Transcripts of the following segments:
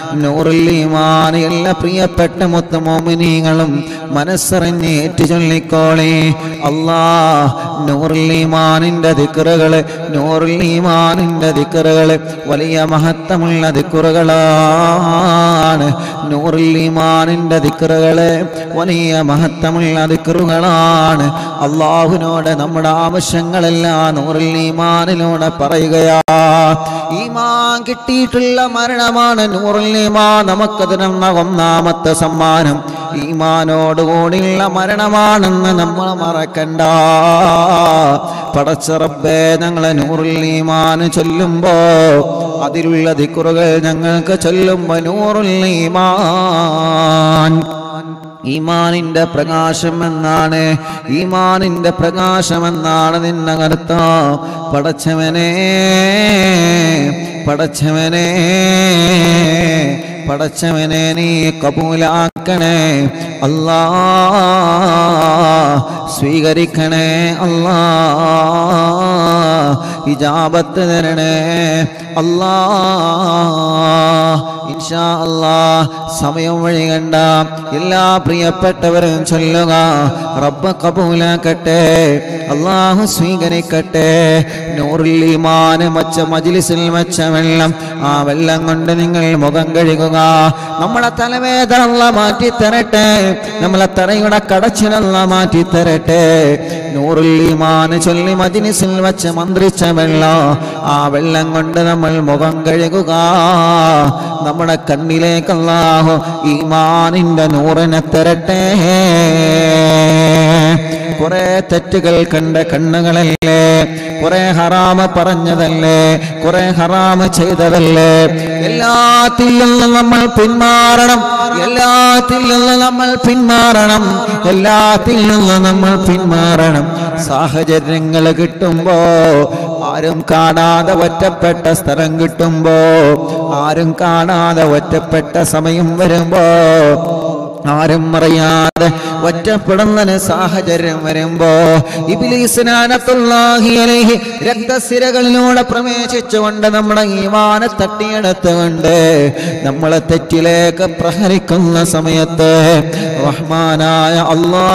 നൂറുൽ ഈമാൻ എല്ലാ പ്രിയപ്പെട്ട മുത്തമോമിനീങ്ങളും മനസ്സറിഞ്ഞ് ഏറ്റു ചൊല്ലിക്കോളെ അല്ലാ നൂറുൽ ഈമാനിന്റെ ദിക്റുകള് നൂറുൽ ഈമാനിന്റെ ദിക്റുകള് വലിയ മഹത്വമുള്ള ദിക്റുകളാണ് നൂറുൽ ഈമാനിന്റെ ദിക്റുകള് വലിയ മഹത്വമുള്ള ദിക്റുകളാണ് അള്ളാഹുവിനോട് നമ്മുടെ ആവശ്യങ്ങളെല്ലാം നൂറുൽ ഈമാനിലൂടെ പറയുകയാ ഈമാൻ കിട്ടിയിട്ടുള്ള മരണമാണ് നൂറുൽ ഈമാൻ നമുക്കത് തന്ന ഒന്നാമത്തെ സമ്മാനം ഈമാനോടുകൂടിയുള്ള മരണമാണെന്ന് നമ്മൾ മറക്കണ്ട പടച്ചറബേ ഞങ്ങളെ നൂറുൽ ഈമാൻ ചൊല്ലുമ്പോ അതിലുള്ള ദിക്കുറുകൾ ഞങ്ങൾക്ക് ചൊല്ലുമ്പോ നൂറുൽ ഈമാൻ ഈമാനിന്റെ പ്രകാശം എന്നാണ് ഈമാനിന്റെ പ്രകാശം എന്നാണ് നിന്നകർത്താം പടച്ചവനെ പടച്ചവനെ പടച്ചവനെ നീ കബൂലാക്കണേ അല്ലാ സ്വീകരിക്കണേ അല്ലാ ഇജാബത്ത് തരണേ അല്ലാ ഇൻഷാ അല്ലാ സമയം വഴി കണ്ട എല്ലാ പ്രിയപ്പെട്ടവരും ചൊല്ലുക റബ്ബ് കബൂലാക്കട്ടെ അള്ളാഹു സ്വീകരിക്കട്ടെ നൂറിൽ ഈമാന് മച്ച മജിലിസിൽ വെച്ച വെള്ളം ആ വെള്ളം കൊണ്ട് നിങ്ങൾ മുഖം കഴുകുക നമ്മളെ തലവേദന മാറ്റി തരട്ടെ നമ്മളെ തറയുടെ കടച്ചിലല്ല മാറ്റി തരട്ടെ നൂറിൽ ഈമാന് ചൊല്ലി മജിലിസിൽ വെച്ച് മന്ത്രിച്ച വെള്ളം ആ വെള്ളം കൊണ്ട് നമ്മൾ മുഖം കഴുകുക നമ്മുടെ കണ്ണിലേക്ക് അല്ലാഹു ഈമാനിന്റെ നൂറിനെ തരട്ടെ കുറെ തെറ്റുകൾ കണ്ട കണ്ണുകളല്ലേ കുറെ ഹറാമ് പറഞ്ഞതല്ലേ കുറെ ഹറാമ് ചെയ്തതല്ലേ എല്ലാത്തിൽ നിന്നും നമ്മൾ പിന്മാറണം എല്ലാത്തിൽ നിന്നും നമ്മൾ പിന്മാറണം എല്ലാത്തിൽ നിന്നും നമ്മൾ പിന്മാറണം സാഹചര്യങ്ങൾ കിട്ടുമ്പോ ആരും കാണാതെ ഒറ്റപ്പെട്ട സ്ഥലം കിട്ടുമ്പോ ആരും കാണാതെ ഒറ്റപ്പെട്ട സമയം വരുമ്പോ ആരും അറിയാതെ ഒറ്റപ്പെടുന്നതിന് സാഹചര്യം വരുമ്പോ ഇബിലീസിനാനത്തുള്ളാഹി അലൈഹി രക്തസിരകളിലൂടെ പ്രവേശിച്ചുകൊണ്ട് നമ്മുടെ ഈമാന തട്ടിയെടുത്തുകൊണ്ട് നമ്മളെ തെറ്റിലേക്ക് പ്രഹരിക്കുന്ന സമയത്ത് റഹ്മാനായ അല്ലാ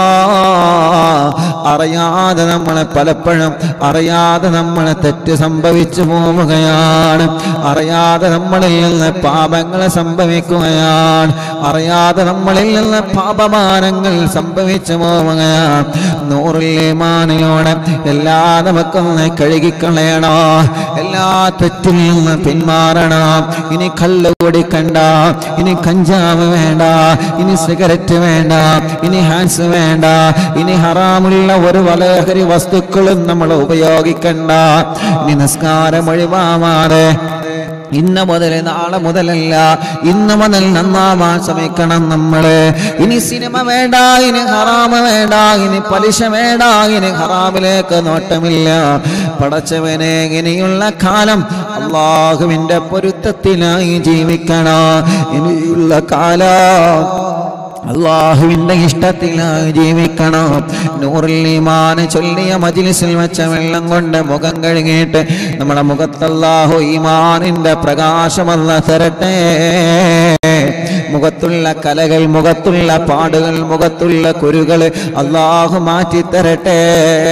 അറിയാതെ നമ്മളെ പലപ്പോഴും അറിയാതെ നമ്മളെ തെറ്റ് സംഭവിച്ചു പോവുകയാണ് അറിയാതെ നമ്മളിൽ നിന്ന് പാപങ്ങൾ സംഭവിക്കുകയാണ് അറിയാതെ നമ്മളിൽ നിന്ന് പാപമാനങ്ങൾ സംഭവിച്ചു പോവുകയാണ് നൂറിലേമാനിലൂടെ എല്ലാ നമുക്കൊന്ന് കഴുകിക്കളയണോ എല്ലാ തെറ്റിൽ നിന്ന് പിന്മാറണം ഇനി കള്ള് കുടിക്കണ്ട ഇനി കഞ്ചാവ് വേണ്ട ഇനി സിഗരറ്റ് വേണ്ട ഇനി ഹാൻസ് വേണ്ട ഇനി ഹറാമുള്ള ഒരു വലഹരി വസ്തുക്കളും നമ്മൾ ഉപയോഗിക്കണ്ട ഇനി നിസ്കാരം ഒഴിവാവാതെ ഇന്ന് മുതൽ നാളെ മുതലല്ല ഇന്ന് മുതൽ നന്നാവാൻ ശ്രമിക്കണം നമ്മള് ഇനി സിനിമ വേണ്ട ഇനി ഹറാമ് വേണ്ട ഇനി പലിശ വേണ്ട ഇനി ഹറാമിലേക്ക് നോട്ടമില്ല പടച്ചവനെ ഇനിയുള്ള കാലം അള്ളാഹുവിന്റെ പൊരുത്തത്തിനായി ജീവിക്കണം ഇനിയുള്ള കാലം അള്ളാഹുവിന്റെ ഇഷ്ടത്തിലായി ജീവിക്കണം നൂറിൽ ഈമാന് ചൊല്ലിയ മജിലിസിൽ വെച്ച വെള്ളം കൊണ്ട് മുഖം കഴുകിയിട്ട് നമ്മുടെ മുഖത്തല്ലാഹു ഈമാനിന്റെ പ്രകാശമല്ല തരട്ടെ മുഖത്തുള്ള കലകൾ മുഖത്തുള്ള പാടുകൾ മുഖത്തുള്ള കുരുകൾ അള്ളാഹു മാറ്റി തരട്ടെ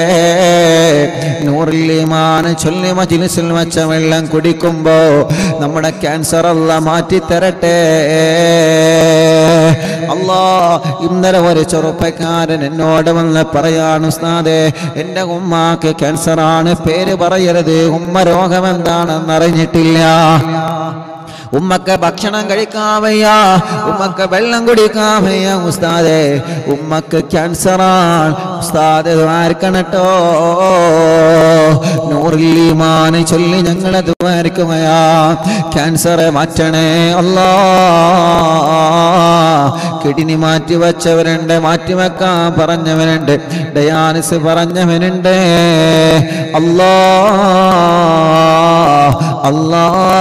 നൂറിൽ ഈമാന് ചൊല്ലി മജിലിസിൽ വെച്ച വെള്ളം കുടിക്കുമ്പോ നമ്മുടെ ക്യാൻസർ അല്ല മാറ്റി തരട്ടെ അല്ലാ ഇന്നലെ ഒരു ചെറുപ്പക്കാരൻ എന്നോട് വന്ന് പറയാണ് ഉസ്താദേ എൻ്റെ ഉമ്മാക്ക് ക്യാൻസർ ആണ് പേര് പറയരുത് ഉമ്മ രോഗം എന്താണെന്ന് അറിഞ്ഞിട്ടില്ല ഉമ്മക്ക് ഭക്ഷണം കഴിക്കാൻ വയ്യ ഉമ്മക്ക് വെള്ളം കുടിക്കാൻ വയ്യ ഉസ്താദേ ഉമ്മക്ക് ക്യാൻസറാണ് ഉസ്താദ് ദ്വാരിക്കണട്ടോ നൂറില്ലിമാന് ചൊല്ലി ഞങ്ങളെ ദ്വാരിക്കുകയാ ക്യാൻസർ മാറ്റണേ അല്ലാ കിഡ്നി മാറ്റി വച്ചവരുണ്ട് മാറ്റി വെക്കാൻ പറഞ്ഞവരുണ്ട് ഡയാലിസ് പറഞ്ഞവനുണ്ട് അല്ലാ അല്ലാ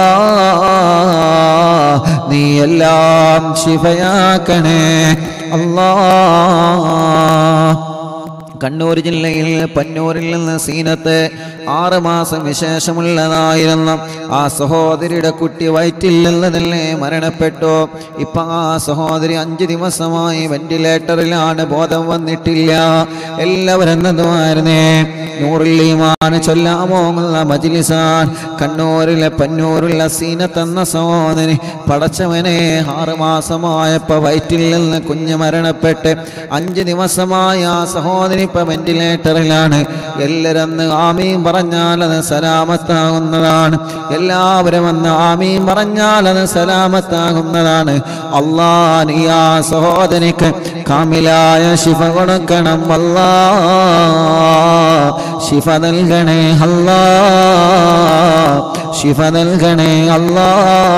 നീ എല്ലാം ശിവയാക്കണേ അല്ലാ കണ്ണൂർ ജില്ലയിൽ പന്നൂരിൽ നിന്ന് സീനത്ത് ആറ് മാസം വിശേഷമുള്ളതായിരുന്നു ആ സഹോദരിയുടെ കുട്ടി വയറ്റിൽ നിന്ന് തന്നെ മരണപ്പെട്ടു ഇപ്പൊ ആ സഹോദരി അഞ്ച് ദിവസമായി വെന്റിലേറ്ററിലാണ് ബോധം വന്നിട്ടില്ല എല്ലാവരും എന്നതുമായിരുന്നേ നൂറിൽ ഈമാന് ചൊല്ലാമോ എന്നുള്ള മജിലിസാൻ കണ്ണൂരിലെ പന്നൂരിലെ സീനത്ത് എന്ന സഹോദരി പടച്ചവനെ ആറ് മാസമായപ്പോ വയറ്റിൽ നിന്ന് കുഞ്ഞ് മരണപ്പെട്ട് അഞ്ച് ദിവസമായ ആ സഹോദരി ഇപ്പൊ വെന്റിലേറ്ററിലാണ് എല്ലാവരും അന്ന് ആമീൻ പറഞ്ഞാൽ അത് സലാമത്താകുന്നതാണ് എല്ലാവരും അന്ന് ആമീൻ പറഞ്ഞാൽ അത് സലാമത്താകുന്നതാണ് അള്ളാ നീ ആ സഹോദരിക്ക് കാമിലായ ശിഫ കൊടുക്കണം അല്ലാ ശിഫ നൽകണേ അല്ലാ ശിഫ നൽകണേ അല്ലാ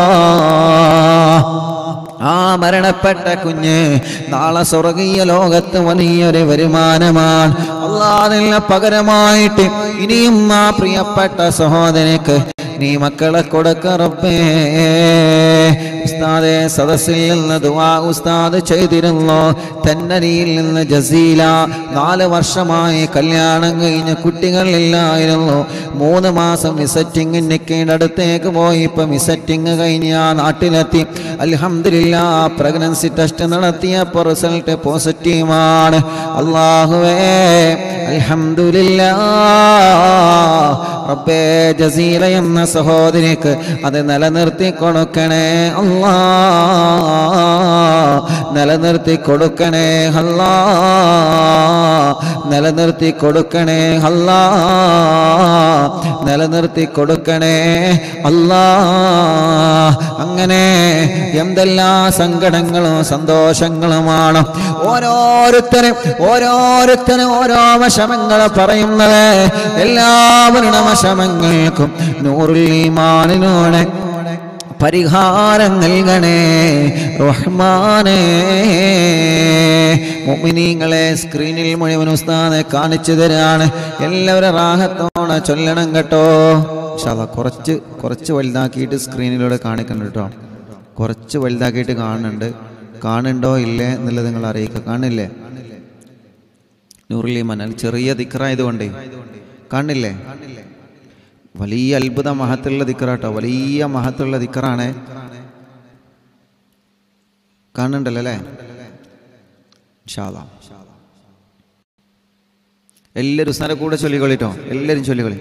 ആ മരണപ്പെട്ട കുഞ്ഞ് നാളെ സ്വർഗീയ ലോകത്ത് വലിയൊരു വരുമാനമാണ് അള്ളാതിന് പകരമായിട്ട് ഇനിയും ആ പ്രിയപ്പെട്ട സഹോദരക്ക് നീ മക്കളെ കൊടുക്കറപ്പേ ഉസ്താദെ സദസ്സിൽ നിന്ന് ദുആ ഉസ്താദ് ചെയ്തിരുന്നു തെന്നരിയിൽ നിന്ന് ജസീല നാല് വർഷമായി കല്യാണം കഴിഞ്ഞ കുട്ടികളില്ലായിരുന്നു മൂന്ന് മാസം വിസറ്റിങ് നിൽക്കേണ്ട അടുത്തേക്ക് പോയി ഇപ്പം വിസറ്റിങ് കഴിഞ്ഞ് ആ നാട്ടിലെത്തി അൽഹംദുലില്ല പ്രഗ്നൻസി ടെസ്റ്റ് നടത്തിയപ്പോൾ റിസൾട്ട് പോസിറ്റീവാണ് അള്ളാഹുവേ അൽഹംദുലില്ല റബ്ബേ ജസീല എന്ന സഹോദരിക്ക് അത് നിലനിർത്തി കൊടുക്കണേ അല്ലാ നിലനിർത്തി കൊടുക്കണേ അല്ലാ നിലനിർത്തി കൊടുക്കണേ അല്ലാ നിലനിർത്തി കൊടുക്കണേ അല്ലാ അങ്ങനെ എന്തെല്ലാം സങ്കടങ്ങളും സന്തോഷങ്ങളുമാണ് ഓരോരുത്തരും ഓരോരുത്തരും ഓരോ വിഷമങ്ങൾ പറയുന്നത് എല്ലാവരുടെ വിഷമങ്ങൾക്കും നൂറിൽ ഈമാനിനോടെ പരിഹാരം നൽകണേ റഹ്മാനേ മുഅ്മിനീങ്ങളെ സ്ക്രീനിൽ മുഴുവൻ ഉസ്താദെ കാണിച്ചു തരാണ് എല്ലാവരും റാഹത്തോടെ ചൊല്ലണം കേട്ടോ ഇൻഷാ അല്ലാ കുറച്ച് കുറച്ച് വലുതാക്കിയിട്ട് സ്ക്രീനിലൂടെ കാണിക്കണം കേട്ടോ കുറച്ച് വലുതാക്കിയിട്ട് കാണുന്നുണ്ട് കാണുന്നുണ്ടോ ഇല്ലേ എന്നുള്ളത് നിങ്ങൾ അറിയിക്കുക കാണില്ലേ നൂറിലി മനൽ ചെറിയ ദിക്റായതുകൊണ്ടേ കാണില്ലേ വലിയ അത്ഭുത മഹത്തുള്ള ദിക്റാട്ടോ വലിയ മഹത്തുള്ള ദിക്റാണ് കാണുന്നുണ്ടല്ലോ അല്ലേ ഇൻഷാല്ലാ. എല്ലാവരും ഉസ്താനെ കൂടെ ചൊല്ലിക്കൊള്ളിട്ടോ എല്ലാവരും ചൊല്ലിക്കൊള്ളി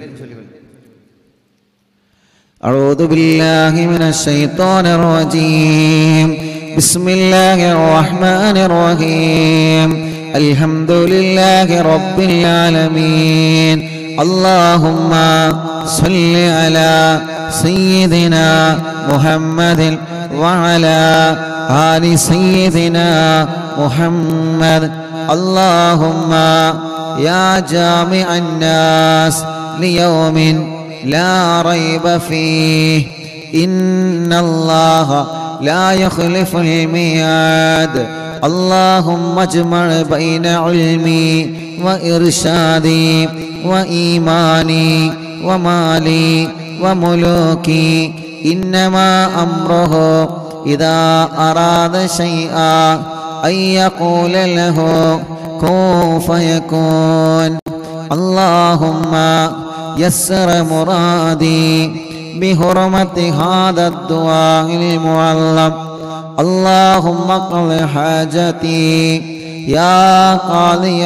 أعوذ بالله من الشيطان الرجيم بسم الله الرحمن الرحيم الحمد لله رب العالمين اللهم صل على سيدنا محمد وعلى آل سيدنا محمد اللهم يا جامع الناس ليوم لا ريب فيه إن الله لا يخلف الميعاد اللهم اجمع بين علمي وإرشادي وإيماني ومالي وملوكي إنما أمره إذا أراد شيئا أن يقول له كن فيكون اللهم يسر مرادي بحرمة هذا الدعاء المعلم اللهم اقض حاجتي يا قاضي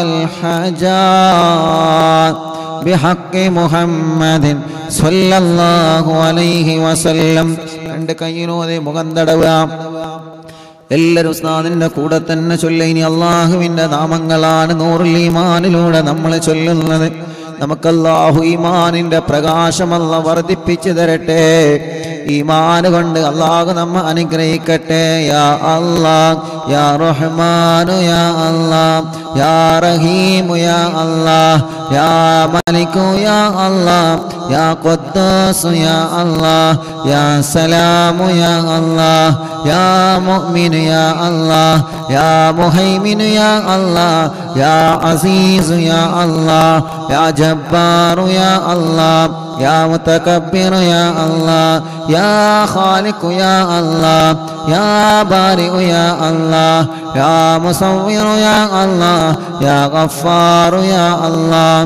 الحاجات بحق محمد صلى الله عليه وسلم രണ്ട് കയ്യിനോതെ മുഖം തടവാം എല്ലാവരും ഉസ്താദിന്റെ കൂടെ തന്നെ ചൊല്ല ഇനി അള്ളാഹുവിന്റെ നാമങ്ങളാണ് നൂറുൽ ഈമാനിലൂടെ നമ്മൾ ചൊല്ലുന്നത് നമുക്ക് അല്ലാഹു ഈമാനിന്റെ പ്രകാശമല്ല വർദ്ധിപ്പിച്ചു തരട്ടെ ഈമാന് കൊണ്ട് അള്ളാഹു നമ്മ അനുഗ്രഹിക്കട്ടെ യാ അല്ലാ യാ റഹ്മാനു യാ അല്ലാ യാ റഹീമു യാ അല്ലാ യാ മലിക്കു യാ അല്ലാ യാ ഖുദ്ദൂസ് യാ അല്ലാ യാ സലാമു യാ അല്ലാ യാ മുഅ്മിനു യാ അല്ലാ يا مهيمن يا الله يا عزيز يا الله يا جبار يا الله يا متكبر يا الله يا خالق يا الله يا بارئ يا الله يا مصور يا الله يا غفار يا الله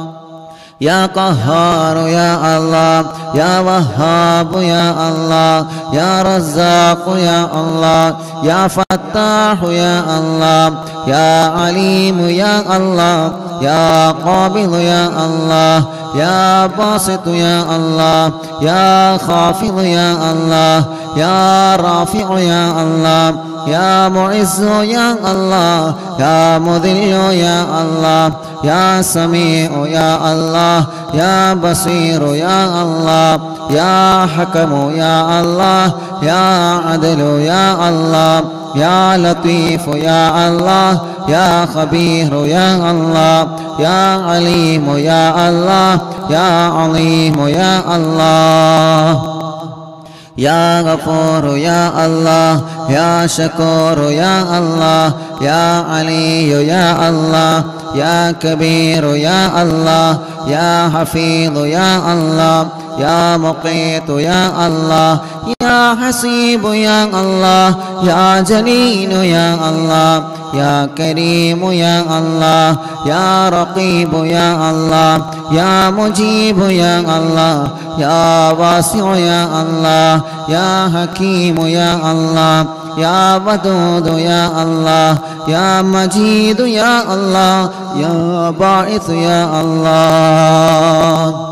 يا قهار يا الله يا وهاب يا الله يا رزاق يا الله يا فتاح يا الله يا عليم يا الله يا قابض يا الله يا باسط يا الله يا خافض يا الله يا رافع يا الله يا معز يا الله يا مذل يا الله يا سميع يا الله يا بصير يا الله يا حكم يا الله يا عدل يا الله يا لطيف يا الله يا خبير يا الله يا عليم يا الله يا عظيم يا الله يا غفور يا الله يا شكور يا الله يا علي يا الله يا كبير يا الله يا حفيظ يا الله يا مقيت يا الله يا حسيب يا الله يا جليل يا الله يا كريم يا الله يا رقيب يا الله يا مجيب يا الله يا واسع يا الله يا حكيم يا الله يا ودود يا الله يا مجيد يا الله يا باعث يا الله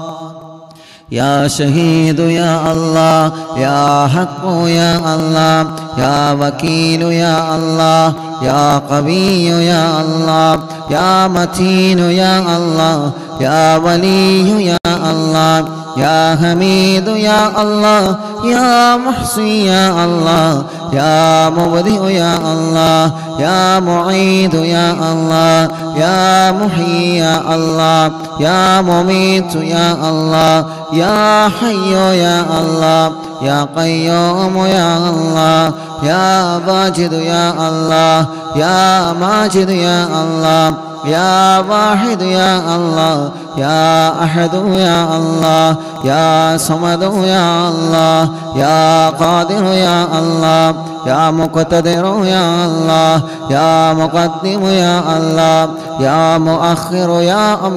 يا شهيد يا الله يا حق يا الله يا وكيل يا الله يا قوي يا الله يا متين يا الله يا ولي يا الله يا حميد يا الله يا محصي يا الله يا مبدئ يا الله يا معيد يا الله يا محيي يا الله يا مميت يا الله يا حي يا الله يا قيوم يا الله يا واجد يا الله يا ماجد يا الله يا واحد يا الله يا أحد يا الله يا صمد يا الله يا قادر يا الله يا مقتدر يا الله يا مقدم يا الله يا مؤخر يا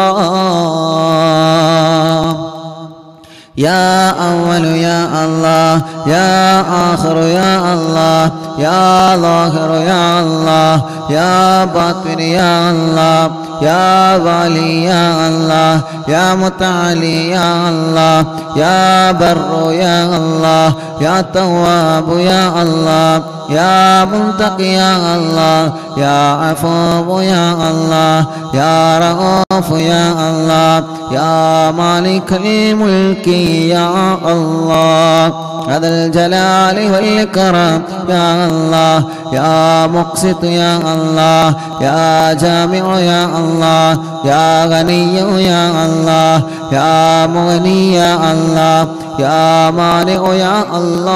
الله يا أول يا الله يا آخر يا الله يا ظاهر يا الله يا باطن يا الله يا والي يا الله يا متعالي يا الله يا بر يا الله يا تواب يا الله يا منتقي يا الله يا عفو يا الله يا رؤوف يا الله يا مالك الملك يا الله هذا الجلال والإكرام يا الله يا مقسط يا الله يا جامع يا الله يا غني يا الله يا مغني يا الله يا مانع يا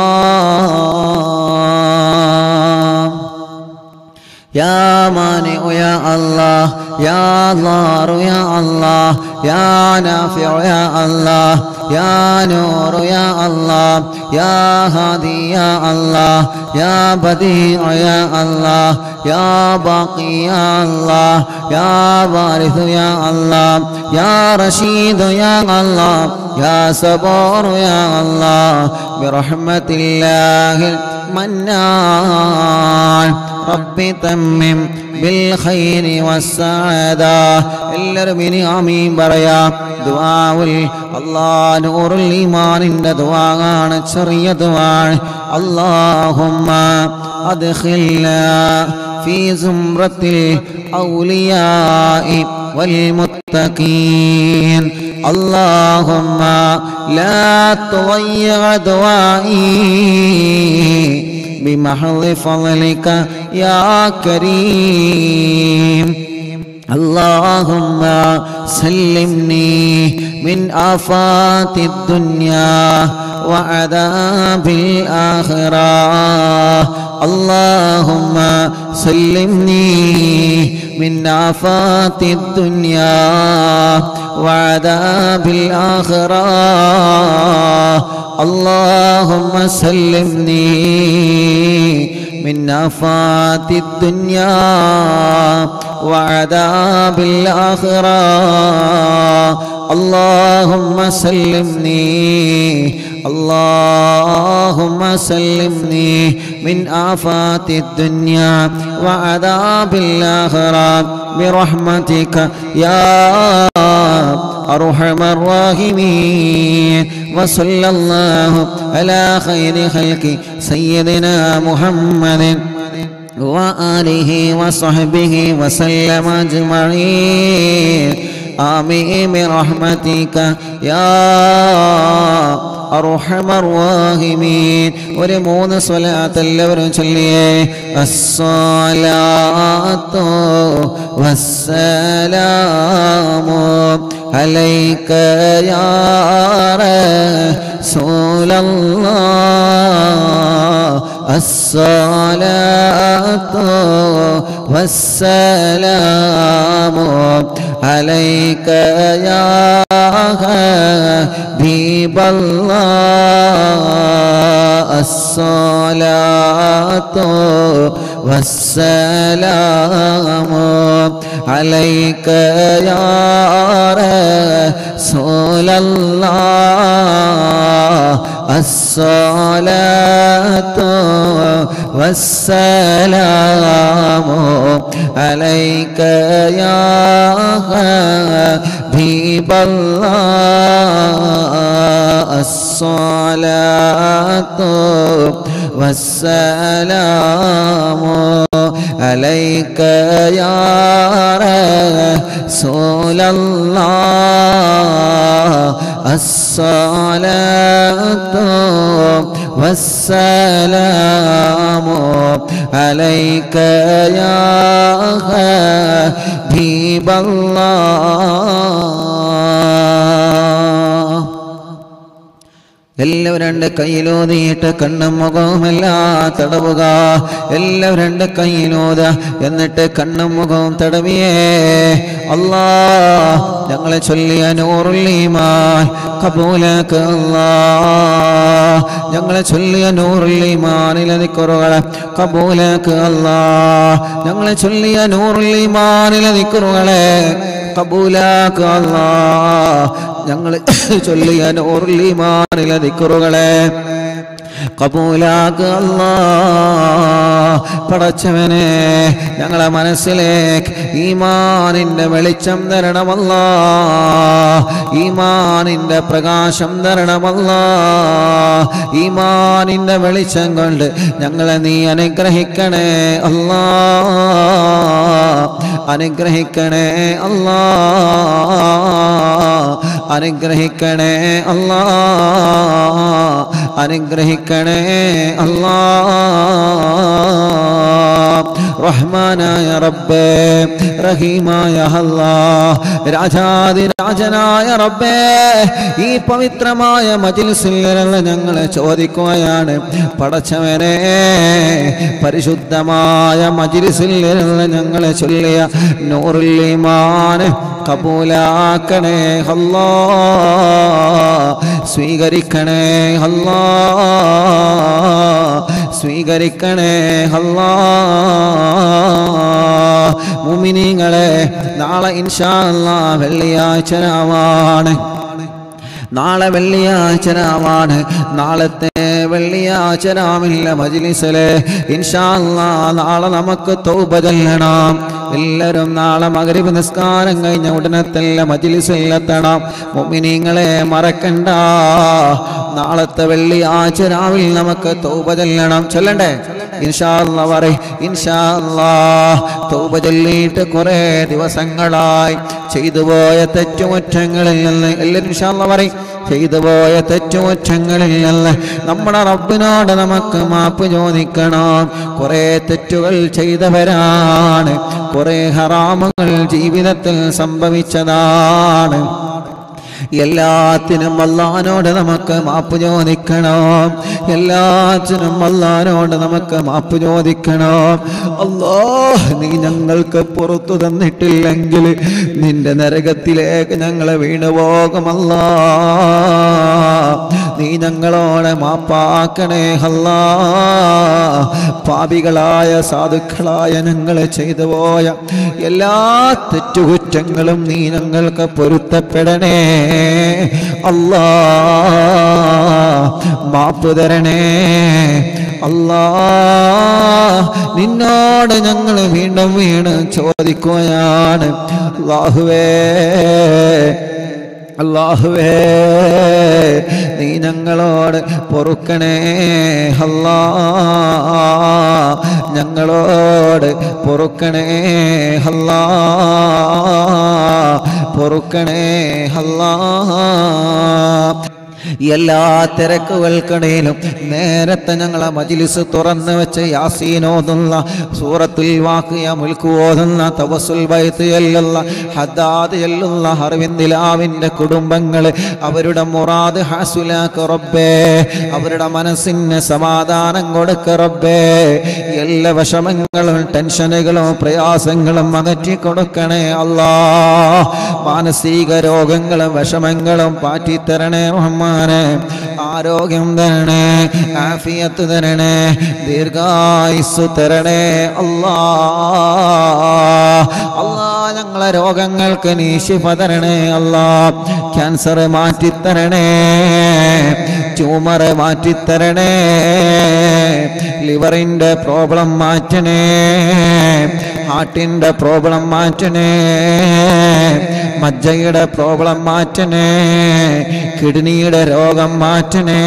الله يا مانع يا الله يا ضار يا الله يا نافع يا الله يا نور يا الله يا هادي يا الله يا بديع يا الله يا باقي يا الله يا وارث يا الله يا رشيد يا الله يا صبور يا الله برحمة الله المنان رب تمم بالخير والسعادة എല്ലാവരും ഇനി ആമീൻ പറയാ ദുആഉൽ അല്ലാ നൂറുൽ ഈമാനിന്റെ ദുആണ് ചെറിയ ദുആണ് അല്ലാഹുമ്മ അദ്ഖിൽനാ في زمرة الأولياء والمتقين اللهم لا تضيع دعائي بمحض فضلك يا كريم اللهم سلمني من آفات الدنيا وعذاب الآخرة اللهم سلمني من آفات الدنيا وعذاب الآخرة اللهم سلمني من آفات الدنيا وعذاب الآخرة اللهم سلمني اللهم سلمني من آفات الدنيا وعذاب الآخرة برحمتك يا أرحم الراحمين وصلى الله على خير خلق سيدنا محمد وآله وصحبه وسلم أجمعين آمين برحمتك يا أرحم الراحمين ഒരു മൂന്ന് സ്വലാത്ത് എല്ലാവരും ചൊല്ലിയേ അസ്സലാത്തു വസ്സലാമു അലൈക യാ റസൂലല്ലാഹ് അസ്സലാത്തു വസ്സലാമു അലൈക യാ حبيب الله الصلاة والسلام عليك يا رسول الله الصلاة والسلام عليك يا حبيب الله الصلاة والسلام عليك يا رسول الله الصلاة والسلام عليك يا حبيب الله എല്ലാവരും രണ്ട് കയ്യിലൂതിയിട്ട് കണ്ണും മുഖവുമെല്ലാം തടവുക എല്ലാവരും രണ്ട് കയ്യിലൂത എന്നിട്ട് കണ്ണും മുഖവും തടവിയേ അല്ലാ ഞങ്ങളെ ചൊല്ലിയ നൂറുല്ലീമാൻ കബൂലക്ക് അല്ലാ ഞങ്ങളെ ചൊല്ലിയ നൂറുല്ലീമാനിലെ നിക്കുറുകളെ കബൂലക്ക് അല്ലാ ഞങ്ങളെ ചൊല്ലിയ നൂറുല്ലീമാനിലെ നിക്കുറുകളെ കബൂലാക്ക് അല്ലാ ഞങ്ങൾ ചൊല്ലിയ നൂറുല്ലീമാനിലെ ദിക്കുറുകളെ കബൂലാക്ക് അല്ലാ പടച്ചവനെ ഞങ്ങളെ മനസ്സിലേക്ക് ഈമാനിന്റെ വെളിച്ചം തരണമല്ല ഈമാനിന്റെ പ്രകാശം തരണമല്ല ഈമാനിന്റെ വെളിച്ചം കൊണ്ട് ഞങ്ങളെ നീ അനുഗ്രഹിക്കണേ അല്ലാ അനുഗ്രഹിക്കണേ അല്ലാ അനുഗ്രഹിക്കണേ അല്ലാ അനുഗ്രഹിക്കണേ അല്ലാ റഹ്മാനായ റബ്ബേ റഹീമായ അല്ലാ രാജാതിരാജനായ റബ്ബേ ഈ പവിത്രമായ മജിൽസിൽ നിന്ന് ഞങ്ങളെ ചോദിക്കുകയാണ് പടച്ചവനെ പരിശുദ്ധമായ മജിൽസിൽ നിന്ന് ഞങ്ങളെ ചൊല്ലിയ നൂറുല്ലിമാൻ കബൂലാക്കണേ അല്ലാ സ്വീകരിക്കണേ അല്ലാ സ്വീകരിക്കണേ അല്ലാ മുമിനിങ്ങളെ നാളെ ഇൻഷാ അല്ലാ വെള്ളിയാഴ്ച രാവാണ് നാളെ വെള്ളിയാഴ്ച രാവാണ് നാളത്തെ വെള്ളിയാഴ്ച രാമില്ല മജിലിസിലെ ഇൻഷാ അല്ലാ നാളെ നമുക്ക് തൗബ ചെല്ലണം എല്ലാവരും നാളെ മകരിബ് നിസ്കാരം കഴിഞ്ഞ ഉടനെ തന്നെ മജിലിസിലെത്തണം മുമിനിങ്ങളെ മറക്കണ്ട നാളത്തെ വെള്ളിയാഴ്ച രാവിലെ നമുക്ക് തൗബ ചെല്ലണം ചൊല്ലണ്ടേ ഇൻഷാ അല്ലാ പറയ് ഇൻഷാ അല്ലാ തൗബ ചൊല്ലിയിട്ട് കുറേ ദിവസങ്ങളായി ചെയ്തു പോയ തെറ്റുമുറ്റങ്ങളിൽ നിന്ന് എല്ലാവരും ഇൻഷാ അല്ലാ പറയും ചെയ്തു പോയ തെറ്റുമുറ്റങ്ങളിൽ നിന്ന് നമ്മുടെ റബ്ബിനോട് നമുക്ക് മാപ്പ് ചോദിക്കണം കുറേ തെറ്റുകൾ ചെയ്തവരാണ് കുറേ ഹറാമുകൾ ജീവിതത്തിൽ സംഭവിച്ചതാണ് എല്ലാത്തിനും അള്ളഹാനോട് നമുക്ക് മാപ്പ് ചോദിക്കണം എല്ലാത്തിനും അള്ളഹാനോട് നമുക്ക് മാപ്പ് ചോദിക്കണം അല്ലാ നീ ഞങ്ങൾക്ക് പുറത്തു തന്നിട്ടില്ലെങ്കിൽ നിന്റെ നരകത്തിലേക്ക് ഞങ്ങളെ വീണു പോകുമല്ലാ നീ ഞങ്ങളോട് മാപ്പാക്കണേ അല്ലാ പാപികളായ സാധുക്കളായ ഞങ്ങൾ ചെയ്തു പോയ എല്ലാ തെറ്റുകുറ്റങ്ങളും നീ ഞങ്ങൾക്ക് പൊരുത്തപ്പെടണേ അല്ലാ മാപ്പ് തരണേ അല്ലാ നിന്നോട് ഞങ്ങൾ വീണ്ടും വീണ് ചോദിക്കുകയാണ് അല്ലാഹുവേ അല്ലാഹുവേ നീ ഞങ്ങളോട് പൊറുക്കണേ അല്ലാ ഞങ്ങളോട് പൊറുക്കണേ അല്ലാ പൊറുക്കണേ അല്ലാ എല്ലാ തിരക്കുകൾക്കിടയിലും നേരത്തെ ഞങ്ങളെ മജിലിസ് തുറന്നു വെച്ച് യാസീനോതുള്ള സൂറത്തുൽ വാക്കിയ മുൽക്ക് ഓതുന്ന തവസുൽ ബൈത്ത് എല്ലുള്ള ഹദാദ് എല്ലുള്ള ഹർവിന്ദിലാവിൻ്റെ കുടുംബങ്ങൾ അവരുടെ മുറാദ് ഹാസുലാക്ക് റബ്ബേ അവരുടെ മനസ്സിന് സമാധാനം കൊടുക്ക റബ്ബേ എല്ലാ വിഷമങ്ങളും ടെൻഷനുകളും പ്രയാസങ്ങളും അകറ്റി കൊടുക്കണേ അല്ലാ മാനസിക രോഗങ്ങളും വിഷമങ്ങളും പാറ്റിത്തരണേ റഹ്മാനെ ആരോഗ്യം തരണേ ആഫിയത്ത് തരണേ ദീർഘായുസ് തരണേ അല്ലാ അല്ലാ ഞങ്ങളെ രോഗങ്ങൾക്ക് നീ ശിഫ തരണേ അല്ലാ ക്യാൻസർ മാറ്റിത്തരണേ ട്യൂമർ മാറ്റിത്തരണേ ലിവറിൻ്റെ പ്രോബ്ലം മാറ്റണേ ഹാർട്ടിൻ്റെ പ്രോബ്ലം മാറ്റണേ മജ്ജയുടെ പ്രോബ്ലം മാറ്റണേ കിഡ്നിയുടെ രോഗം മാറ്റണേ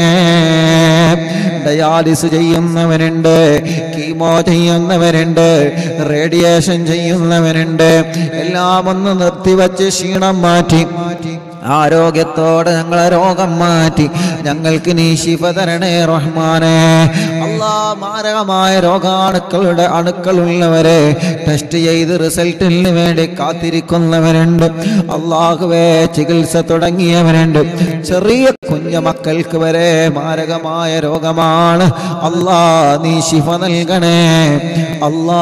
ഡയാലിസ് ചെയ്യുന്നവരുണ്ട് കീമോ ചെയ്യുന്നവരുണ്ട് റേഡിയേഷൻ ചെയ്യുന്നവരുണ്ട് എല്ലാം ഒന്ന് നിർത്തിവച്ച് ക്ഷീണം മാറ്റി ആരോഗ്യത്തോടെ ഞങ്ങളെ രോഗം മാറ്റി ഞങ്ങൾക്ക് നീ ശിഫ തരണേ റഹ്മാനെ അല്ലാ മാരകമായ രോഗാണുക്കളുടെ അണുക്കളുള്ളവരെ ടെസ്റ്റ് ചെയ്ത് റിസൾട്ടിന് വേണ്ടി കാത്തിരിക്കുന്നവരുണ്ട് അള്ളാഹുവേ ചികിത്സ തുടങ്ങിയവരുണ്ട് ചെറിയ കുഞ്ഞു മക്കൾക്ക് വരെ മാരകമായ രോഗമാണ് അല്ലാ നീ ശിഫ നൽകണേ അല്ലാ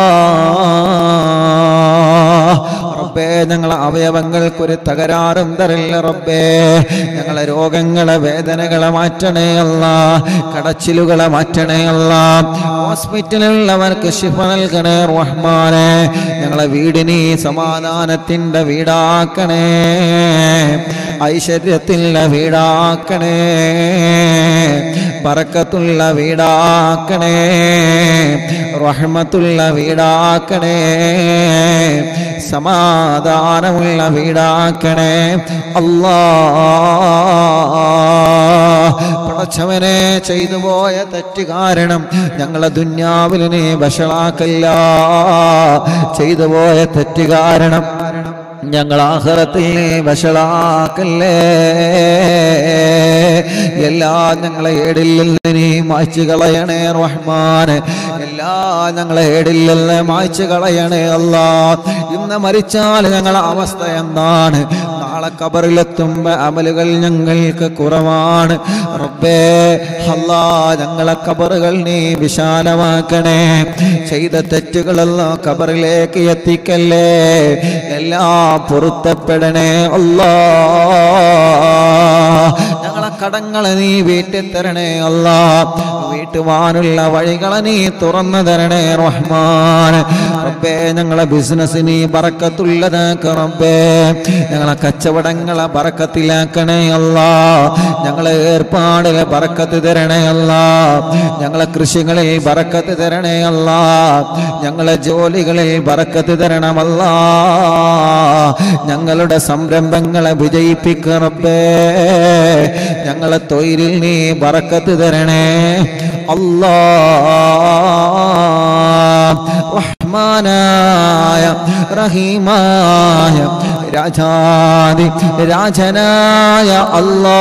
റബ്ബേ ഞങ്ങളെ അവയവങ്ങൾക്കൊരു തകരാറും തരില്ല റബ്ബേ ഞങ്ങളെ രോഗങ്ങളെ വേദനകളെ മാറ്റണേ അല്ല കടച്ചിലുകളെ മാറ്റണേ അല്ല ഹോസ്പിറ്റലിലുള്ളവർക്ക് ശിഫ നൽകണേ റഹ്മാനെ ഞങ്ങളെ വീടിന് സമാധാനത്തിൻ്റെ വീടാക്കണേ ഐശ്വര്യത്തിൻ്റെ വീടാക്കണേ പറക്കത്തുള്ള വീടാക്കണേ റഹ്മത്തുള്ള വീടാക്കണേ സമാധാനമുള്ള വീടാക്കണേ അല്ലാ പടച്ചവനെ ചെയ്തു പോയ തെറ്റ് കാരണം ഞങ്ങളെ ദുന്യാവിൽ നീ വഷളാക്കല്ല ചെയ്തു പോയ തെറ്റ് കാരണം ഞങ്ങൾ ആഹ്റത്തിൽ നീ വഷളാക്കല്ലേ എല്ലാം ഞങ്ങളെ ഏടിൽ നിന്ന് നീ മായ്ച്ചു കളയണേ റഹ്മാൻ എല്ലാം ഞങ്ങളെ ഏടിൽ നിന്ന് മായ്ച്ചു കളയണേ അല്ലാ ഇന്ന് മരിച്ചാൽ ഞങ്ങളെ അവസ്ഥ എന്താണ് നാളെ കബറിലെത്തുമ്പോ അമലുകൾ ഞങ്ങൾക്ക് കുറവാണ് റബ്ബേ അല്ലാ ഞങ്ങളെ കബറുകൾ നീ വിശാലമാക്കണേ ചെയ്ത തെറ്റുകളെല്ലാം കബറിലേക്ക് എത്തിക്കല്ലേ എല്ലാം പൊരുത്തപ്പെടണേ അല്ലാ ഞങ്ങളെ കടങ്ങളെ നീ വീട്ടിൽ തരണേ അല്ലാ വീട്ടുവാനുള്ള വഴികളെ നീ തുറന്നു തരണേ റഹ്മാൻ റബ്ബേ ഞങ്ങളെ ബിസിനസ് നീ ബറക്കത്തുള്ളതാക്ക റബ്ബേ ഞങ്ങളെ കച്ചവടങ്ങളെ ബറക്കത്തിലാക്കണേ അല്ലാ ഞങ്ങളെ ഏർപ്പാടിലെ ബറക്കത്ത് തരണേ അല്ലാ ഞങ്ങളെ കൃഷികളിൽ ബറക്കത്ത് തരണേ അല്ലാ ഞങ്ങളെ ജോലികളിൽ ബറക്കത്ത് തരണമല്ലാ ഞങ്ങളുടെ സംരംഭങ്ങളെ വിജയിപ്പിക്ക റബ്ബേ ഞങ്ങളെ തൊഴിലിൽ നീ ബറക്കത്ത് തരണേ അല്ലാ റഹ്മാനായ റഹീമായ രാജാതി രാജനായ അല്ലാ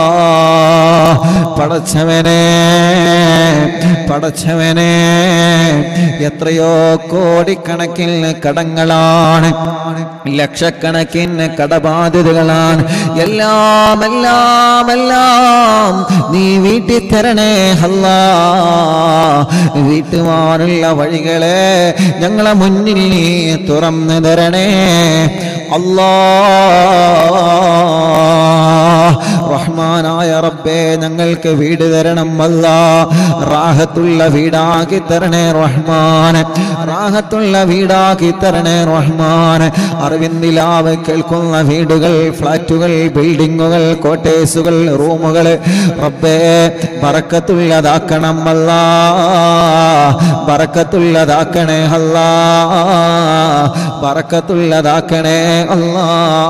പടച്ചവനെ പടച്ചവനെ എത്രയോ കോടിക്കണക്കിന് കടങ്ങളാണ് ലക്ഷക്കണക്കിന് കടബാധ്യതകളാണ് എല്ലാം എല്ലാം എല്ലാം നീ വീട്ടിൽ തരണേ അല്ലാ വീട്ടുവാനുള്ള വഴികളെ ഞങ്ങളെ മുന്നിൽ നീ തുറന്നു തരണേ അല്ലാ റഹ്മാനായ റബ്ബേ ഞങ്ങൾക്ക് വീട് തരണം അല്ല റാഹത്തുള്ള വീടാക്കി തരണേ റഹ്മാൻ റാഹത്തുള്ള വീടാക്കി തരണേ റഹ്മാൻ അറിവിന്ദിലാവ് കേൾക്കുന്ന വീടുകൾ ഫ്ലാറ്റുകൾ ബിൽഡിങ്ങുകൾ കോട്ടേഴ്സുകൾ റൂമുകൾ റബ്ബേ ബറക്കത്തുള്ളതാക്കണം അല്ല ബറക്കത്തുള്ളതാക്കണേ അല്ല ബറക്കത്തുള്ളതാക്കണേ അല്ലാ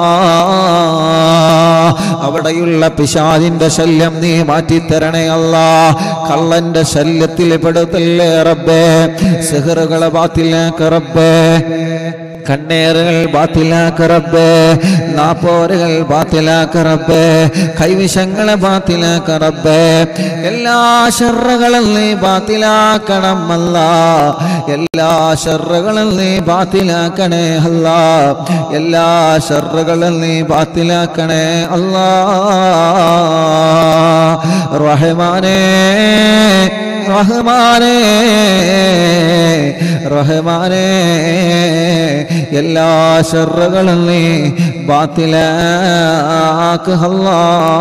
അവിടെയുള്ള പിശാദിന്റെ ശല്യം നീ മാറ്റിത്തരണേ അല്ല കള്ളന്റെ ശല്യത്തിൽ പെടുത്തല്ലേ റബ്ബേ സിഹറുകളെ ബാത്തിലേക്ക് റബ്ബേ കണ്ണേറുകൾ ബാത്തിലാക്ക റബ്ബേ നാപ്പോരുകൾ ബാത്തിലാക്ക റബ്ബേ കൈവിഷങ്ങളെ ബാത്തിലാക്ക റബ്ബേ എല്ലാ ഷർറുകളും നീ ബാത്തിലാക്കണം അല്ല എല്ലാ ഷർറുകളും നീ ബാത്തിലാക്കണേ അല്ല എല്ലാ ഷർറുകളും നീ ബാത്തിലാക്കണേ അല്ലാ റഹ്മാനേ റഹ്മാനേ റഹ്മാനേ എല്ലാ ഷർറുകളും നീ ബാത്തിലാക്ക് അല്ലാ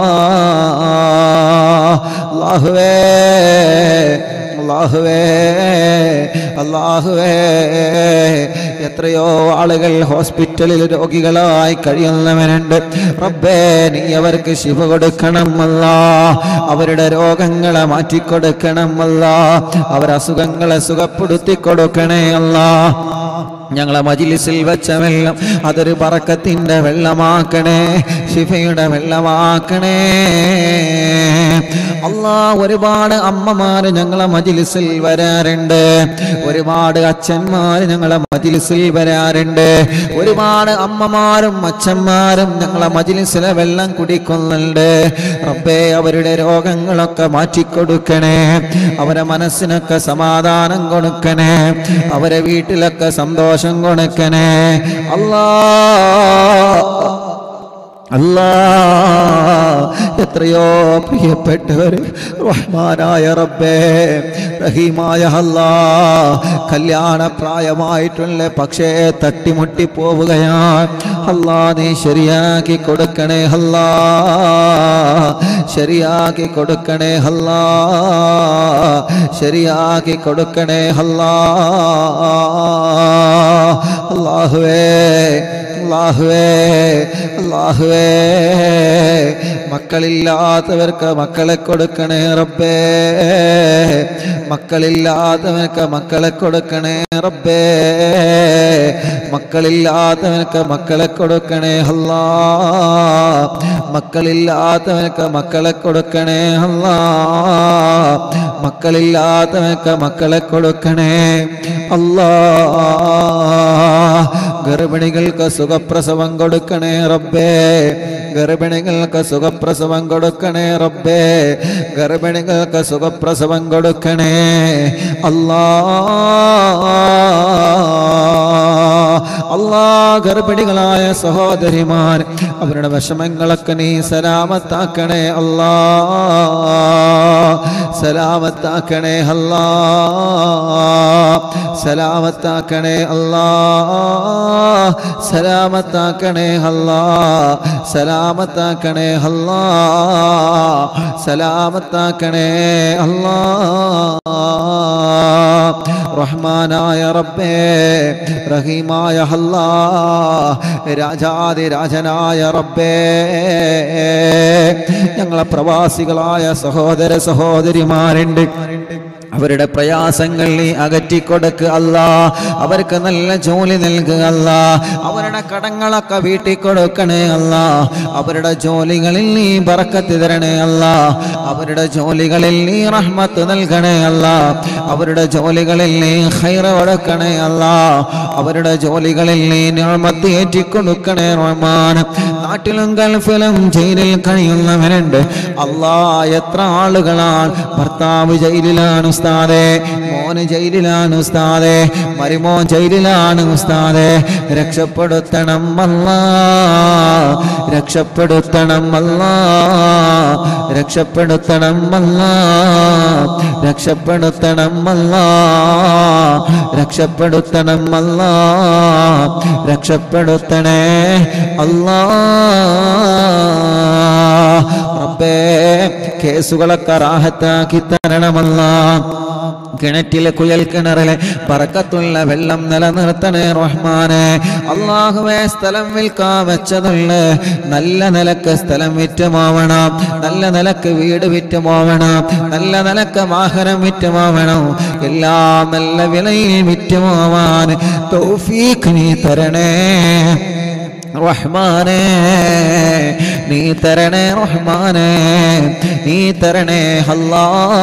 അല്ലാഹുവേ അള്ളാഹുവേ അള്ളാഹുവേ എത്രയോ ആളുകൾ ഹോസ്പിറ്റലിൽ രോഗികളായി കഴിയുന്നവരുണ്ട് റബ്ബേ നീ അവർക്ക് ശിവ കൊടുക്കണം അല്ല അവരുടെ രോഗങ്ങളെ മാറ്റിക്കൊടുക്കണം അല്ല അവരസുഖങ്ങളെ സുഖപ്പെടുത്തി കൊടുക്കണേ അല്ല ഞങ്ങളെ മജിലിസിൽ വെച്ച വെള്ളം അതൊരു പറക്കത്തിന്റെ വെള്ളമാക്കണേ ശിഫയുടെ വെള്ളമാക്കണേ അല്ലാ ഒരുപാട് അമ്മമാര് ഞങ്ങളെ മജിലിസിൽ വരാറുണ്ട് ഒരുപാട് അച്ഛന്മാര് ഞങ്ങളെ മജിലിസിൽ വരാറുണ്ട് ഒരുപാട് അമ്മമാരും അച്ഛന്മാരും ഞങ്ങളെ മജിലിസിലെ വെള്ളം കുടിക്കുന്നുണ്ട് റബ്ബേ അവരുടെ രോഗങ്ങളൊക്കെ മാറ്റിക്കൊടുക്കണേ അവരെ മനസ്സിനൊക്കെ സമാധാനം കൊടുക്കണേ അവരെ വീട്ടിലൊക്കെ സന്തോഷം കൊടുക്കണേ അല്ലാ അല്ലാ എത്രയോ പ്രിയപ്പെട്ടവർ റഹ്മാനായ റബ്ബേ റഹീമായ അല്ലാ കല്യാണ പ്രായമായിട്ടുള്ള പക്ഷേ തട്ടിമുട്ടി പോവുകയാണ് അല്ലാ നീ ശരിയാക്കി കൊടുക്കണേ അല്ലാ ശരിയാക്കി കൊടുക്കണേ അല്ലാ ശരിയാക്കി കൊടുക്കണേ അല്ലാ അല്ലാഹുവേ അല്ലാഹുവേ അല്ലാഹുവേ മക്കളില്ലാത്തവർക്ക് മക്കളെ കൊടുക്കണേ റബ്ബേ മക്കളില്ലാത്തവർക്ക് മക്കളെ കൊടുക്കണേ റബ്ബേ മക്കളില്ലാത്തവർക്ക് മക്കളെ കൊടുക്കണേ അല്ലാ മക്കളില്ലാത്തവർക്ക് മക്കളെ കൊടുക്കണേ അല്ലാ മക്കളില്ലാത്തവർക്ക് മക്കളെ കൊടുക്കണേ അല്ലാ ഗർഭിണികൾക്ക് സുഖപ്രസവം കൊടുക്കണേ റബ്ബേ ഗർഭിണികൾക്ക് സുഖപ്രസവം കൊടുക്കണേ റബ്ബേ ഗർഭിണികൾക്ക് സുഖപ്രസവം കൊടുക്കണേ അല്ലാ അല്ലാ ഗർഭിണികളായ സഹോദരിമാർ അവരുടെ വിഷമങ്ങളൊക്കെ നീ സലാമത്താക്കണേ അല്ലാ സലാമത്താക്കണേ അല്ലാ സലാമത്താക്കണേ അല്ലാ സലാമത്താക്കണേ അല്ലാ സലാമത്താക്കണേ അല്ലാ സലാമത്താക്കണേ അല്ലാ റഹ്മാനായ റബ്ബേ റഹീമായ അല്ലാ രാജാതിരാജനായ റബ്ബേ ഞങ്ങളെ പ്രവാസികളായ സഹോദര സഹോദരിമാരുണ്ട് അവരുടെ പ്രയാസങ്ങൾ നീ അകറ്റിക്കൊടുക്കുക അല്ല അവർക്ക് നല്ല ജോലി നൽകുക അല്ല അവരുടെ കടങ്ങളൊക്കെ വീട്ടിൽ കൊടുക്കണേ അല്ല അവരുടെ ജോലികളിൽ നീ ബറക്കത്ത് തരണേ അല്ല അവരുടെ ജോലികളിൽ നീ റഹ്മത്ത് നൽകണേ അല്ല അവരുടെ ജോലികളിൽ നീ ഹൈറ കൊടുക്കണേ അല്ല അവരുടെ ജോലികളിൽ നീ നിയമത്ത് ഏറ്റിക്കൊടുക്കണേ റഹ്മാൻ നാട്ടിലും ഗൾഫിലും ജയിലിൽ കഴിയുന്നവരുണ്ട് അല്ലാ എത്ര ആളുകളാണ് ഭർത്താവ് ജയിലിലാണ് ഉസ്താദെ മോന് ജയിലിലാണ് ഉസ്താദെ മരുമോൻ ജയിലിലാണ് ഉസ്താദെ രക്ഷപ്പെടുത്തണം അല്ലാ രക്ഷപ്പെടുത്തണം അല്ലാ രക്ഷപ്പെടുത്തണം അല്ലാ രക്ഷപ്പെടുത്തണം അല്ലാ രക്ഷപ്പെടുത്തണം അല്ലാ രക്ഷപ്പെടുത്തണേ അല്ലാ റബ്ബേ കേസുകളൊക്കെ റാഹത്താക്കി തരണമല്ല കിണറ്റിലെ കുയൽ കിണറിലെ പറക്കത്തുള്ള വെള്ളം നിലനിർത്തണേ റഹ്മാനെ അള്ളാഹുവെ സ്ഥലം വിൽക്കാൻ വെച്ചതുള്ള നല്ല നിലക്ക് സ്ഥലം വിറ്റുമാവണം നല്ല നിലക്ക് വീട് വിറ്റുമാവണം നല്ല നിലക്ക് വാഹനം വിറ്റുമാവണം എല്ലാം നല്ല വിലയിൽ വിറ്റുമാവാൻ തൗഫീഖ് നീ തരണേ റഹ്മാനേ നീ തരണേ റഹ്മാനേ നീ തരണേ അല്ലാ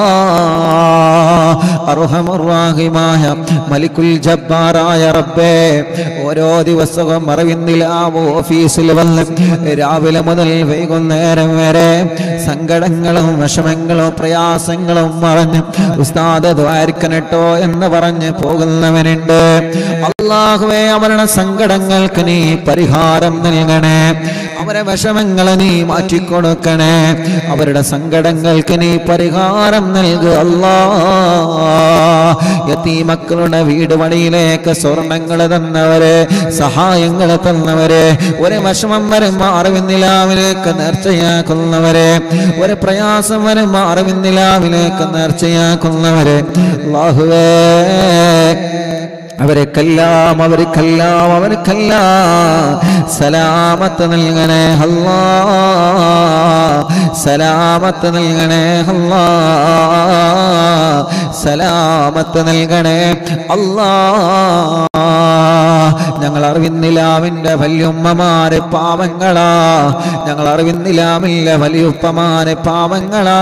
അർഹമുറാഹിമായ മലിക്കുൽ ജബ്ബാറായ റബ്ബേ ഓരോ ദിവസവും അറിവിന്നിലാവോ ഓഫീസിൽ വന്ന് രാവിലെ മുതൽ വൈകുന്നേരം വരെ സങ്കടങ്ങളും വിഷമങ്ങളും പ്രയാസങ്ങളും മറഞ്ഞ് ഉസ്താദ് ദ്വാരിക്കനട്ടോ എന്ന് പറഞ്ഞ് പോകുന്നവനുണ്ട് അള്ളാഹുവേ അവരുടെ സങ്കടങ്ങൾക്ക് നീ പരിഹാരം നൽകണേ അവരെ വിഷമങ്ങളെ നീ മാറ്റിക്കൊടുക്കണേ അവരുടെ സങ്കടങ്ങൾക്ക് നീ പരിഹാരം നൽകുക അല്ലാ യത്തീമക്കളുടെ വീട് പണിയിലേക്ക് സ്വർണങ്ങൾ തന്നവരെ സഹായങ്ങൾ തന്നവരെ ഒരു വിഷമം വരുമ്പോ അറിവിന്നിലാവിലേക്ക് നേർച്ചയാക്കുന്നവരെ ഒരു പ്രയാസം വരുമ്പോ അറിവിന്നിലാവിലേക്ക് നേർച്ചയാക്കുന്നവരെ അല്ലാഹുവേ അവർക്കെല്ലാം അവർക്കെല്ലാം അവർക്കെല്ലാം സലാമത്ത് നൽകണേ അല്ലാ സലാമത്ത് നൽകണേ അല്ലാ സലാമത്ത് നൽകണേ അല്ലാ ഞങ്ങൾ അറിവിന്നിലാവിൻ്റെ വല്യുമ്മമാരെ പാവങ്ങളാ ഞങ്ങൾ അറിവിന്നിലാമില്ല വലിയുപ്പമാരെ പാവങ്ങളാ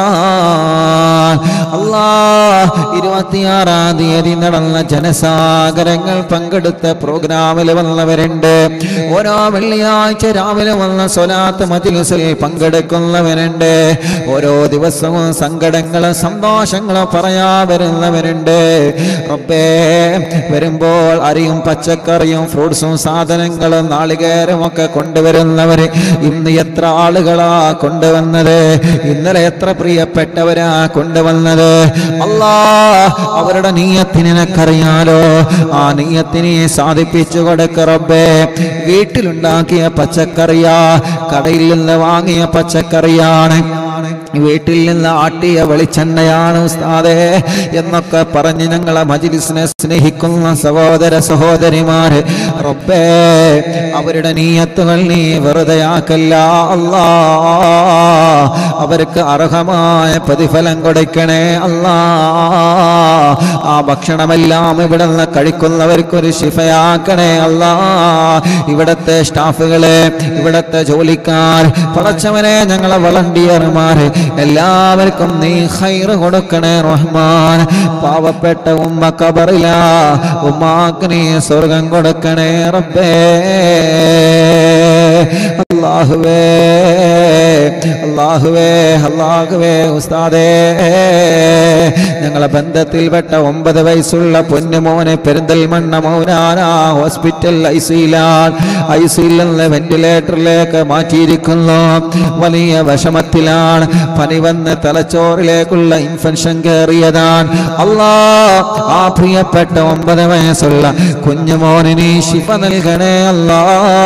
അല്ലാ ഇരുപത്തിയാറാം തീയതി നടന്ന ജനസാഗരങ്ങൾ പങ്കെടുത്ത പ്രോഗ്രാമിൽ വന്നവരുണ്ട് ഓരോ വെള്ളിയാഴ്ച രാവിലെ വന്ന സ്വലാത്ത് മജിലിസിൽ പങ്കെടുക്കുന്നവരുണ്ട് ഓരോ ദിവസവും സങ്കടങ്ങളും സന്തോഷങ്ങളും പറയാ വരുന്നവരുണ്ട് റബ്ബേ വരുമ്പോൾ അരിയും പച്ചക്കറിയും ഫ്രൂട്ട്സും സാധനങ്ങളും നാളികേരം ഒക്കെ കൊണ്ടുവരുന്നവര് ഇന്ന് എത്ര ആളുകളാ കൊണ്ടുവന്നത് ഇന്നലെ എത്ര പ്രിയപ്പെട്ടവരാ കൊണ്ടുവന്നത് അല്ലാ അവരുടെ നീയത്തിന് നിനക്കറിയാലോ ആ നീയത്തിനെ സാധിപ്പിച്ചു കൊടുക്ക റബ്ബേ വീട്ടിലുണ്ടാക്കിയ പച്ചക്കറിയാ കടയിൽ നിന്ന് വാങ്ങിയ പച്ചക്കറിയാണ് വീട്ടിൽ നിന്ന് ആട്ടിയ വെളിച്ചെണ്ണയാണ് ഉസ്താദേ എന്നൊക്കെ പറഞ്ഞ് ഞങ്ങളെ മജിലിസിനെ സ്നേഹിക്കുന്ന സഹോദര സഹോദരിമാര് റബ്ബേ അവരുടെ നീയത്തുകൾ നീ വെറുതെയാക്കല്ല അല്ലാ അവർക്ക് അർഹമായ പ്രതിഫലം കൊടുക്കണേ അല്ലാ ആ ഭക്ഷണമെല്ലാം ഇവിടെ നിന്ന് കഴിക്കുന്നവർക്കൊരു ശിഫയാക്കണേ അല്ലാ ഇവിടത്തെ സ്റ്റാഫുകളെ ഇവിടത്തെ ജോലിക്കാർ പടച്ചവനെ ഞങ്ങളെ വളണ്ടിയർമാര് എല്ലാവർക്കും നീ ഹൈറ് കൊടുക്കണേ റഹ്മാൻ പാവപ്പെട്ട ഉമ്മ കബറില ഉമ്മാക്ക് നീ സ്വർഗം കൊടുക്കണേ റബ്ബേ അല്ലാഹുവേ അല്ലാഹുവേ അല്ലാഹുവേ ഉസ്താദേ ഞങ്ങളെ ബന്ധത്തിൽപ്പെട്ട ഒമ്പത് വയസ്സുള്ള പൊന്നുമോനെ പെരിന്തൽമണ്ണ മൗനാന ഹോസ്പിറ്റൽ ഐസിയിലാണ് ഐസിയിൽ നിന്ന് വെന്റിലേറ്ററിലേക്ക് മാറ്റിയിരിക്കുന്നു വലിയ വിഷമത്തിലാണ് പനി വന്ന് തലച്ചോറിലേക്കുള്ള ഇൻഫെക്ഷൻ കയറിയതാണ് അല്ലാ ആ പ്രിയപ്പെട്ട ഒമ്പത് വയസ്സുള്ള കുഞ്ഞുമോനിനി ശിഫ നൽകണേ അല്ലാ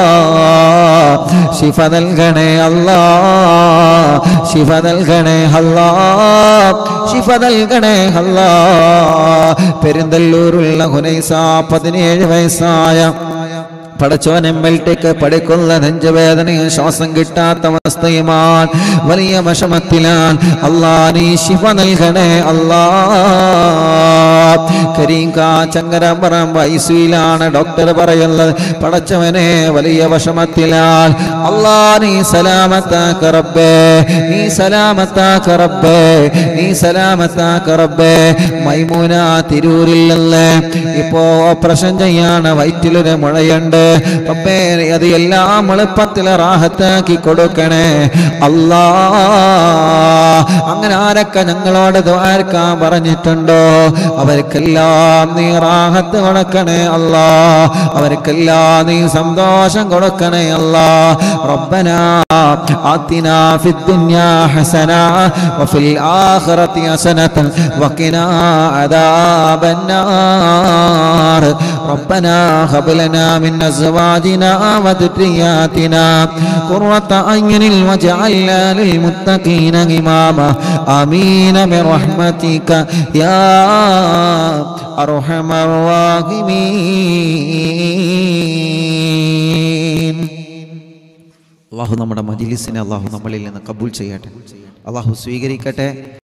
ശിഫ നൽകണേ അല്ലാ ശിഫ നൽകണേ അല്ലാ ശിഫ നൽകണേ അല്ലാ പെരിന്തല്ലൂരുള്ള ഹുനൈസ പതിനേഴ് വയസ്സായ പടച്ചോൻ എം എൽ ടിക്ക് പഠിക്കുന്ന നെഞ്ചുവേദനയും ശ്വാസം കിട്ടാത്ത അവസ്ഥയുമാണ് വലിയ വിഷമത്തിലാണ് അല്ലാ നീ ശിഫ നൽകണേ അല്ലാ കരീം കാ ചങ്ങരപ്പുറം വൈസിയിലാണ് ഡോക്ടർ പറയുന്നത് പടച്ചവനെ വലിയ വിഷമത്തിലാൽ അല്ലാ നീ സലാമത്താക്ക റബ്ബേ നീ സലാമത്താക്ക റബ്ബേ നീ സലാമത്താക്ക റബ്ബേ മൈമൂന തിരൂരിൽ നിന്ന് ഇപ്പോ ഓപ്പറേഷൻ ചെയ്യാണ് വയറ്റിലൊരു മുഴയുണ്ട് റബ്ബേ അത് എല്ലാം എളുപ്പത്തിൽ റാഹത്താക്കി കൊടുക്കണേ അല്ലാ അങ്ങനെ ആരൊക്കെ ഞങ്ങളോട് ദ്വാരക്കാൻ പറഞ്ഞിട്ടുണ്ടോ അവർക്കെല്ലാം നീ റാഹത്ത് കൊടുക്കണേ അല്ലാ അവർക്കെല്ലാം നീ സന്തോഷം കൊടുക്കണേ അല്ലാ റബ്ബനാ ആത്തിനാ ഫിദ്ദുനിയാ ഹസന വഫിൽ ആഖിറതി ഹസനത വഖിനാ അദാബന്നാർ റബ്ബനാ ഹബ് ലനാ മിൻ അസ്വാജിനാ വദുരിയാതിനാ ഖുർറത അയ്യുനിൽ വജഅൽനാ للمتقين إماما آمين برحمتك يا أرحم الراحمين അള്ളാഹു നമ്മുടെ മജിലിസിനെ അള്ളാഹു നമ്മളിൽ നിന്ന് കബൂൽ ചെയ്യട്ടെ അള്ളാഹു സ്വീകരിക്കട്ടെ